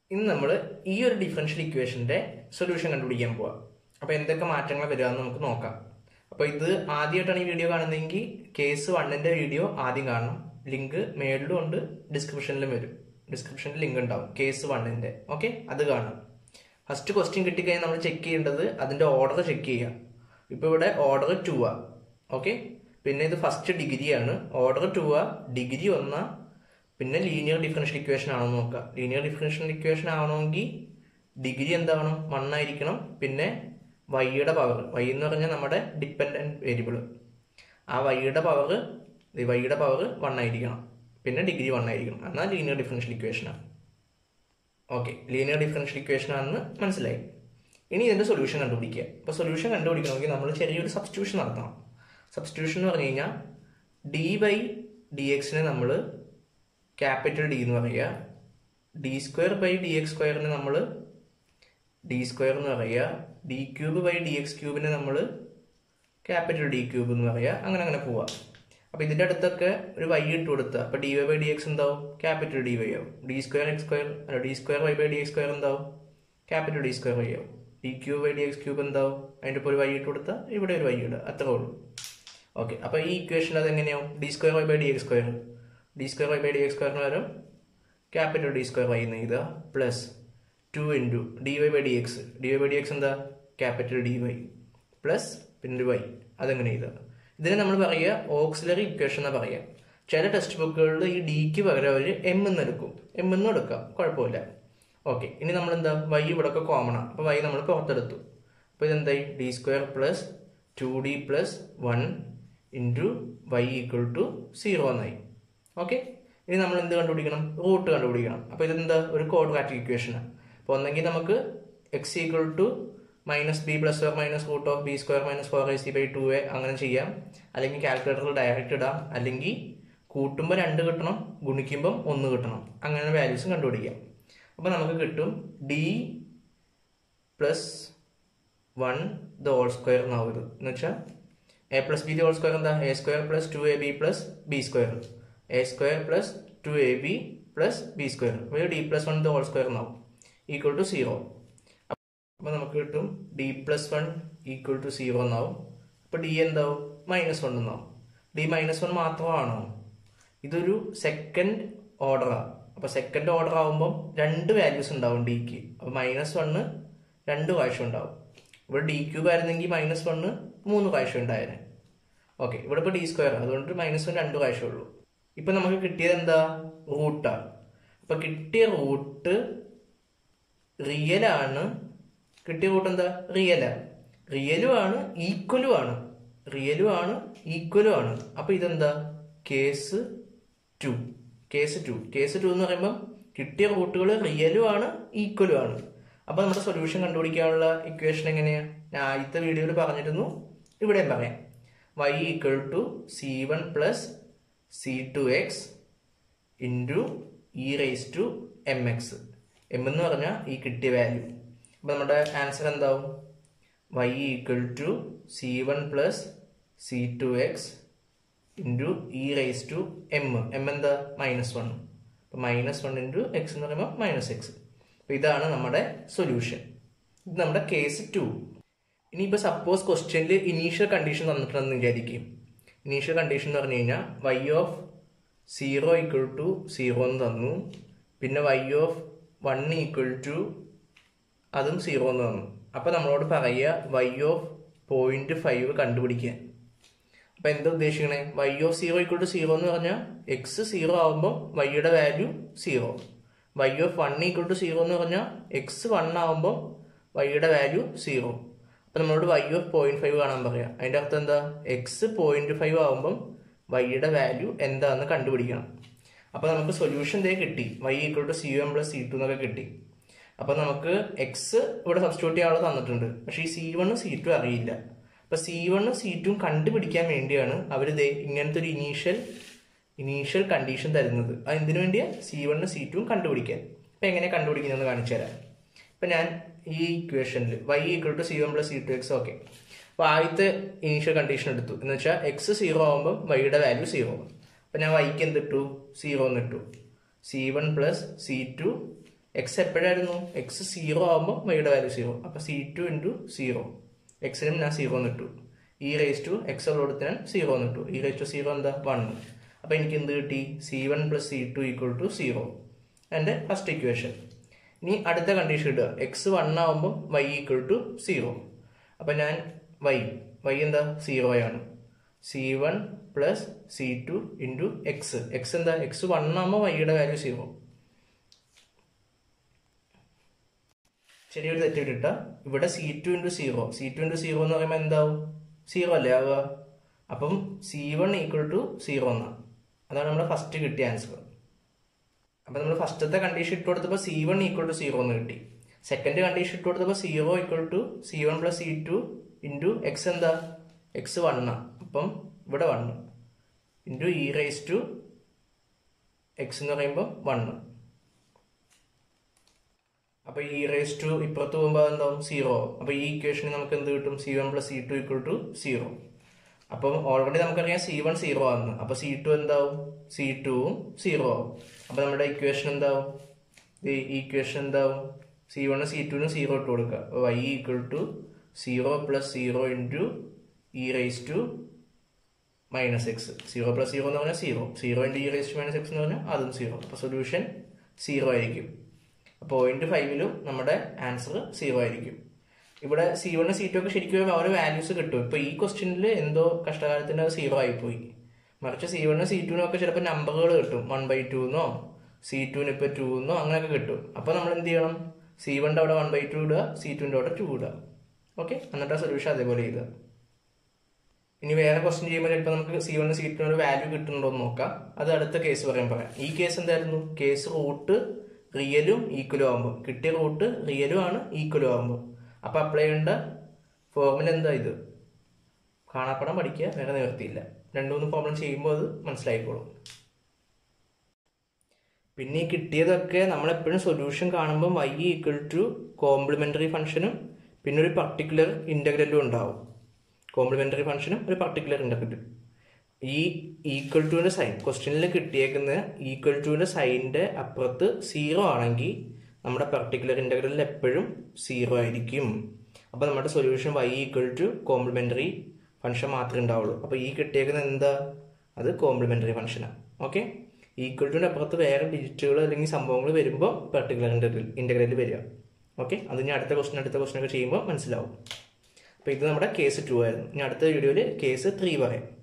ഇന്ന് നമ്മൾ ഈ ഒരു ഡിഫറൻഷ്യൽ ഇക്വേഷന്റെ സൊല്യൂഷൻ കണ്ടുപിടിക്കാൻ പോവാം അപ്പോൾ എന്തൊക്കെ മാറ്റങ്ങൾ വരികയെന്ന് നമുക്ക് നോക്കാം അപ്പോൾ ഇത് ആദ്യമായിട്ടാണ് ഈ വീഡിയോ കാണുന്നതെങ്കിൽ കേസ് വണ്ണിന്റെ വീഡിയോ ആദ്യം കാണണം ലിങ്ക് മേളിലും ഉണ്ട് ഡിസ്ക്രിപ്ഷനിലും വരും ഡിസ്ക്രിപ്ഷനിൽ ലിങ്ക് ഉണ്ടാവും കേസ് വണ്ണിന്റെ ഓക്കെ അത് കാണാം ഫസ്റ്റ് ക്വസ്റ്റ്യൻ കിട്ടിക്കഴിഞ്ഞാൽ നമ്മൾ ചെക്ക് ചെയ്യേണ്ടത് അതിന്റെ ഓർഡർ ചെക്ക് ചെയ്യുക ഇപ്പോൾ ഇവിടെ ഓർഡർ ടു ആ ഓക്കെ പിന്നെ ഇത് ഫസ്റ്റ് ഡിഗ്രിയാണ് ഓർഡർ ടു ആ ഡിഗ്രി ഒന്നാ പിന്നെ ലീനിയർ ഡിഫറൻഷ്യൽ ഇക്വേഷൻ ആണോ നോക്കുക ലീനിയർ ഡിഫറൻഷ്യൽ ഇക്വേഷൻ ആവണമെങ്കിൽ ഡിഗ്രി എന്താവണം വൺ ആയിരിക്കണം പിന്നെ വൈയുടെ പവർ വൈ എന്ന് പറഞ്ഞാൽ നമ്മുടെ ഡിപ്പെൻഡന്റ് വേരിയബിൾ ആ വൈയുടെ പവർ വൈയുടെ പവർ വൺ ആയിരിക്കണം പിന്നെ ഡിഗ്രി വൺ ആയിരിക്കണം എന്നാൽ ലീനിയർ ഡിഫറൻഷ്യൽ ഇക്വേഷനാണ് ഓക്കെ ലീനിയർ ഡിഫറൻഷ്യൽ ഇക്വേഷൻ ആണെന്ന് മനസ്സിലായി ഇനി ഇതിന്റെ സൊല്യൂഷൻ കണ്ടുപിടിക്കുക അപ്പോൾ സൊല്യൂഷൻ കണ്ടുപിടിക്കണമെങ്കിൽ നമ്മൾ ചെറിയൊരു സബ്സ്റ്റിറ്റ്യൂഷൻ നടത്തണം സബ്സ്റ്റിറ്റ്യൂഷൻ എന്ന് പറഞ്ഞു കഴിഞ്ഞാൽ ഡി ബൈ ഡി എക്സിനെ നമ്മൾ ക്യാപിറ്റൽ ഡി എന്ന് പറയുക D square by D X സ്ക്വയറിന് നമ്മൾ ഡി സ്ക്വയർ എന്ന് പറയുക D cube by D X ക്യൂബിനെ നമ്മൾ ക്യാപിറ്റൽ ഡി ക്യൂബ് എന്ന് പറയുക അങ്ങനെ അങ്ങനെ പോവുക അപ്പോൾ ഇതിൻ്റെ അടുത്തൊക്കെ ഒരു വൈ ഇട്ട് കൊടുക്കുക അപ്പോൾ D Y by D X എന്താവും ക്യാപിറ്റൽ ഡി വൈ ആവും ഡി സ്ക്വയർ എക്സ് സ്ക്വയർ അല്ല D square Y by D X square എന്താവും ക്യാപിറ്റൽ ഡി സ്ക്വയർ വൈ ആവും D cube by D X cube എന്താവും അതിൻ്റെ ഇപ്പോൾ ഒരു വൈ ഇട്ട് കൊടുത്താൽ ഇവിടെ ഒരു വൈ ഇടുക അത്രേ ഉള്ളൂ ഓക്കെ അപ്പോൾ ഈ ഇക്വേഷൻ അത് എങ്ങനെയാവും D square Y by D X square D square Y by D X സ്ക്വയറിന് പകരം ക്യാപിറ്റൽ ഡി സ്ക്വയർ വൈ എന്ന് എഴുതുക plus two into D Y by D X D Y by D X എന്താ capital D Y plus പിന്നെ Y അതെങ്ങനെ എഴുതുക ഇതിനെ നമ്മൾ പറയുക ഓക്സിലറി ഇക്വേഷൻ എന്ന് പറയുക ചില ടെക്സ്റ്റ് ബുക്കുകളിൽ ഈ ഡിക്ക് പകരം അവർ എം എന്ന് എടുക്കും എം എന്ന് എടുക്കാം കുഴപ്പമില്ല ഓക്കെ ഇനി നമ്മൾ എന്താ വൈ ഇവിടെയൊക്കെ കോമൺ ആണ് അപ്പോൾ വൈ നമ്മൾ പുറത്തെടുത്തു അപ്പോൾ ഇതെന്തായി D square plus two D plus one into Y equal to zero എന്നായി ഓക്കെ ഇനി നമ്മൾ എന്ത് കണ്ടുപിടിക്കണം റൂട്ട് കണ്ടുപിടിക്കണം അപ്പോൾ ഇതെന്താ ഒരു ക്വാഡ്രാറ്റിക് ഇക്വേഷനാണ് അപ്പോൾ ഒന്നെങ്കിൽ നമുക്ക് X equal to minus B plus or minus root of B square minus four I C by two A അങ്ങനെ ചെയ്യാം അല്ലെങ്കിൽ കാൽക്കുലേറ്ററിൽ ഡയറക്റ്റ് ഇടാം അല്ലെങ്കിൽ കൂട്ടുമ്പോൾ രണ്ട് കിട്ടണം ഗുണിക്കുമ്പം ഒന്ന് കിട്ടണം അങ്ങനെ വാല്യൂസും കണ്ടുപിടിക്കാം അപ്പോൾ നമുക്ക് കിട്ടും D plus one the whole square എന്നാവും ഇത് എന്ന് വെച്ചാൽ A plus B the whole square എന്താ A square plus two A B plus B square A square plus two A B plus B square അപ്പോൾ D plus one the whole square എന്നാവും equal to zero അപ്പോൾ നമുക്ക് കിട്ടും D plus one equal to zero എന്നാവും അപ്പോൾ D എന്താവും minus one എന്നാവും D minus one മാത്രമാണോ ഇതൊരു സെക്കൻഡ് ഓർഡറാണ് അപ്പോൾ സെക്കൻഡ് ഓർഡർ ആകുമ്പം രണ്ട് വാല്യൂസ് ഉണ്ടാവും ഡിക്ക് അപ്പോൾ മൈനസ് വണ്ണ് രണ്ട് പ്രാവശ്യം ഉണ്ടാവും ഇവിടെ ഡി ക്യൂബ് ആയിരുന്നെങ്കിൽ മൈനസ് വണ്ണ് മൂന്ന് പ്രാവശ്യം ഉണ്ടായേനെ ഓക്കെ ഇവിടെ ഇപ്പോൾ ഡി സ്ക്വയർ അതുകൊണ്ട് മൈനസ് വൺ രണ്ട് പ്രാവശ്യം ഉള്ളൂ ഇപ്പം നമുക്ക് കിട്ടിയത് എന്താ റൂട്ടാണ് അപ്പം കിട്ടിയ റൂട്ട് റിയലാണ് കിട്ടിയ റൂട്ട് എന്താ റിയലാ റിയലും ആണ് ഈക്വലും ആണ് റിയലും ആണ് ഈക്വലും ആണ് അപ്പൊ ഇതെന്താ case two case two case two എന്ന് പറയുമ്പോൾ കിട്ടിയ റൂട്ടുകൾ റിയലും ആണ് ഈക്വലും ആണ് അപ്പൊ നമ്മുടെ സൊല്യൂഷൻ കണ്ടുപിടിക്കാനുള്ള ഇക്വേഷൻ എങ്ങനെയാ ഞാൻ ആദ്യത്തെ വീഡിയോയിൽ പറഞ്ഞിരുന്നു ഇവിടെയും പറയാം Y equal to C one plus C two X into E raise to M X M എന്ന് പറഞ്ഞാൽ ഈ കിട്ടിയ വാല്യൂ അപ്പോൾ നമ്മുടെ ആൻസർ എന്താവും Y equal to C one plus C two X into E raise to M M എന്താ minus one അപ്പോൾ minus one into X എന്ന് പറയുമ്പോൾ മൈനസ് എക്സ് അപ്പോൾ ഇതാണ് നമ്മുടെ സൊല്യൂഷൻ ഇത് നമ്മുടെ കേസ് ടു ഇനിയിപ്പോൾ സപ്പോസ് ക്വസ്റ്റ്യനിൽ ഇനീഷ്യൽ കണ്ടീഷൻ തന്നിട്ടുണ്ടെന്ന് വിചാരിക്കും ഇനീഷ്യൽ കണ്ടീഷൻ എന്ന് പറഞ്ഞു കഴിഞ്ഞാൽ Y of zero equal to zero എന്ന് തന്നു പിന്നെ Y of one equal to അതും സീറോ എന്ന് തന്നു അപ്പോൾ നമ്മളോട് പറയുക വൈ ഓഫ് പോയിന്റ് ഫൈവ് കണ്ടുപിടിക്കാൻ അപ്പോൾ എന്താ ഉദ്ദേശിക്കണേ Y of zero equal to zero എന്ന് പറഞ്ഞാൽ എക്സ് സീറോ ആകുമ്പോൾ വൈയുടെ value zero Y of one equal to zero എന്ന് പറഞ്ഞാൽ എക്സ് വൺ ആകുമ്പോൾ വൈയുടെ വാല്യൂ സീറോ അപ്പോൾ നമ്മളോട് വൈ ഓഫ് പോയിന്റ് ഫൈവ് കാണാൻ പറയാം അതിൻ്റെ അർത്ഥം എന്താ എക്സ് പോയിന്റ് ഫൈവ് ആകുമ്പം വൈയുടെ വാല്യൂ എന്താണെന്ന് കണ്ടുപിടിക്കണം അപ്പോൾ നമുക്ക് സൊല്യൂഷൻ ദേ കിട്ടി Y equal to C one plus C two എന്നൊക്കെ കിട്ടി അപ്പോൾ നമുക്ക് എക്സ് ഇവിടെ സബ്സ്റ്റിറ്റ്യൂട്ട് ചെയ്യാനുള്ള തന്നിട്ടുണ്ട് പക്ഷേ ഈ സി വണ്ണും സി ടു അറിയില്ല അപ്പോൾ സി വണ്ണും സി ടും കണ്ടുപിടിക്കാൻ വേണ്ടിയാണ് അവർ ദേ ഇങ്ങനത്തെ ഒരു ഇനീഷ്യൽ ഇനീഷ്യൽ കണ്ടീഷൻ തരുന്നത് അത് എന്തിനു വേണ്ടിയാണ് സി വണ്ണും സി ടും കണ്ടുപിടിക്കാൻ അപ്പോൾ എങ്ങനെ കണ്ടുപിടിക്കുന്നതെന്ന് കാണിച്ചു തരാം ഇപ്പം ഞാൻ ഈ ഇക്വേഷനിൽ Y equal to C one plus C two X okay അപ്പോൾ ആദ്യത്തെ ഇനീഷ്യൽ കണ്ടീഷൻ എടുത്തു എന്ന് വെച്ചാൽ എക്സ് സീറോ ആകുമ്പോൾ വൈയുടെ വാല്യൂ സീറോ അപ്പം ഞാൻ വൈക്ക് എന്തിട്ടു സീറോ എന്ന് ഇട്ടു C one plus C two X എപ്പോഴായിരുന്നു എക്സ് സീറോ ആകുമ്പോൾ വൈയുടെ വാല്യൂ സീറോ അപ്പോൾ സി ടു ഇൻറ്റു സീറോ എക്സിനും ഞാൻ സീറോ എന്ന് ഇട്ടു ഇ റേസ് ടു എക്സ് ഉള്ളിടത്ത് ഞാൻ സീറോ എന്ന് ഇട്ടു ഇ റേസ് ടു സീറോ എന്താ വൺ അപ്പോൾ എനിക്ക് എന്ത് കിട്ടി C one plus C two equal to zero എൻ്റെ ഫസ്റ്റ് ഇക്വേഷൻ ഇനി അടുത്ത കണ്ടീഷൻ ഇടുക എക്സ് വൺ ആകുമ്പോൾ വൈ ഈക്വൽ ടു സീറോ അപ്പം ഞാൻ വൈ വൈ എന്താ സീറോ ആണ് C one plus C two into X X എന്താ എക്സ് വൺ ആകുമ്പോൾ വൈയുടെ വാല്യൂ സീറോ ചെറിയൊരു തെറ്റിട്ടിട്ട ഇവിടെ C two into zero C two into zero എന്ന് പറയുമ്പോൾ എന്താവും സീറോ അല്ലേ ആവുക അപ്പം C one equal to zero എന്നാണ് അതാണ് നമ്മുടെ ഫസ്റ്റ് കിട്ടിയ ആൻസർ അപ്പം നമ്മൾ ഫസ്റ്റത്തെ കണ്ടീഷൻ ഇട്ട് കൊടുത്തപ്പോൾ C one equal to zero എന്ന് കിട്ടി സെക്കൻഡ് കണ്ടീഷൻ ഇട്ട് കൊടുത്തപ്പോൾ zero equal to C one plus C two into X എന്താ എക്സ് വണ്ണാണ് അപ്പം ഇവിടെ one into E raise to X എന്ന് പറയുമ്പോൾ വണ്ണ് അപ്പോൾ ഈ റേസ് ടു ഇപ്പുറത്ത് പോകുമ്പോൾ എന്താവും സീറോ അപ്പോൾ ഈ ഇക്വേഷനിൽ നമുക്ക് എന്ത് കിട്ടും C one plus C two equal to zero അപ്പം ഓൾറെഡി നമുക്കറിയാം സി വൺ സീറോ ആണ് അപ്പോൾ സി ടു എന്താവും സി ടുവും സീറോ ആവും അപ്പോൾ നമ്മുടെ ഇക്വേഷൻ എന്താവും ഈ ഇക്വേഷൻ എന്താവും സി വണ് സി ടുവിനും സീറോ ഇട്ട് കൊടുക്കുക അപ്പോൾ Y equal to zero plus zero into E raise to minus X zero plus zero എന്ന് പറഞ്ഞാൽ zero zero into E raise to minus X എന്ന് പറഞ്ഞാൽ അതും സീറോ അപ്പോൾ സൊല്യൂഷൻ സീറോ ആയിരിക്കും പോയിന്റ് ഫൈവിലും നമ്മുടെ ആൻസർ സീറോ ആയിരിക്കും ഇവിടെ സി വണ് സി ടു ഒക്കെ ശരിക്കും അവരെ വാല്യൂസ് കിട്ടും ഇപ്പൊ ഈ ക്വസ്റ്റ്യനിൽ എന്തോ കഷ്ടകാലത്തിന് അത് സീറോ ആയിപ്പോയി മറിച്ച് സി വണ്ണും സി ടുവിനും ഒക്കെ ചിലപ്പോൾ നമ്പറുകൾ കിട്ടും വൺ ബൈ ടു എന്നോ സി ടുവിന് ഇപ്പൊ ടു എന്നോ അങ്ങനെയൊക്കെ കിട്ടും അപ്പൊ നമ്മൾ എന്ത് ചെയ്യണം സി വണ്ണിന്റെ അവിടെ വൺ ബൈ ടു ഇടുക സി ടുവിന്റെ അവിടെ ടു ഇടുക ഓക്കെ എന്നിട്ട് ആ സൊല്യൂഷൻ അതേപോലെ ചെയ്യുക ഇനി വേറെ ക്വസ്റ്റ്യൻ ചെയ്യുമ്പോൾ ചിലപ്പോൾ നമുക്ക് സി വൺ സി ടുവിന് ഒരു വാല്യൂ കിട്ടുന്നുണ്ടോ എന്ന് നോക്കാം അത് അടുത്ത കേസ് പറയാൻ പറയാം ഈ കേസ് എന്തായിരുന്നു കേസ് റൂട്ട് റിയലും ഈക്വലും ആകുമ്പോൾ കിട്ടിയ റൂട്ട് റിയലും ആണ് ഈക്വലും ആകുമ്പോൾ അപ്പോൾ അപ്ലൈ ചെയ്യേണ്ട ഫോർമുല എന്താ ഇത് കാണാപ്പടം പഠിക്കുക വേറെ നിവർത്തിയില്ല രണ്ടു മൂന്ന് പ്രോബ്ലം ചെയ്യുമ്പോൾ അത് മനസ്സിലായിക്കോളും പിന്നെ ഈ കിട്ടിയതൊക്കെ നമ്മളെപ്പോഴും സൊല്യൂഷൻ കാണുമ്പോൾ വൈ ഈക്വൽ ടു കോംപ്ലിമെൻ്ററി ഫംഗ്ഷനും പിന്നെ ഒരു പർട്ടിക്കുലർ ഇൻ്റഗ്രലും ഉണ്ടാവും കോംപ്ലിമെൻ്ററി ഫംഗ്ഷനും ഒരു പർട്ടിക്കുലർ ഇൻ്റഗ്രലും ഈ ഈക്വൽ ടുവിൻ്റെ സൈൻ ക്വസ്റ്റ്യനിൽ കിട്ടിയേക്കുന്ന ഈക്വൽ ടുവിൻ്റെ സൈനിൻ്റെ അപ്പുറത്ത് സീറോ ആണെങ്കിൽ നമ്മുടെ പർട്ടിക്കുലർ ഇൻ്റഗ്രലിൽ എപ്പോഴും സീറോ ആയിരിക്കും അപ്പോൾ നമ്മുടെ solution Y equal to complementary function മാത്രമേ ഉണ്ടാവുള്ളൂ അപ്പോൾ ഈ കിട്ടിയേക്കുന്നത് എന്താ അത് കോംപ്ലിമെൻ്ററി ഫംഗ്ഷനാണ് ഓക്കെ ഈക്വൽ ടുവിൻ്റെ അപ്പുറത്ത് വേറെ ഡിജിറ്റുകൾ അല്ലെങ്കിൽ സംഭവങ്ങൾ വരുമ്പോൾ പർട്ടിക്കുലർ ഇൻ്റഗ്രൽ ഇൻ്റഗ്രലിൽ വരിക ഓക്കെ അത് ഇനി അടുത്ത ക്വസ്റ്റൻ അടുത്ത ക്വസ്റ്റൻ ഒക്കെ ചെയ്യുമ്പോൾ മനസ്സിലാവും അപ്പോൾ ഇത് നമ്മുടെ കേസ് ടു ആയിരുന്നു ഇനി അടുത്ത വീഡിയോയിൽ കേസ് ത്രീ പറയാം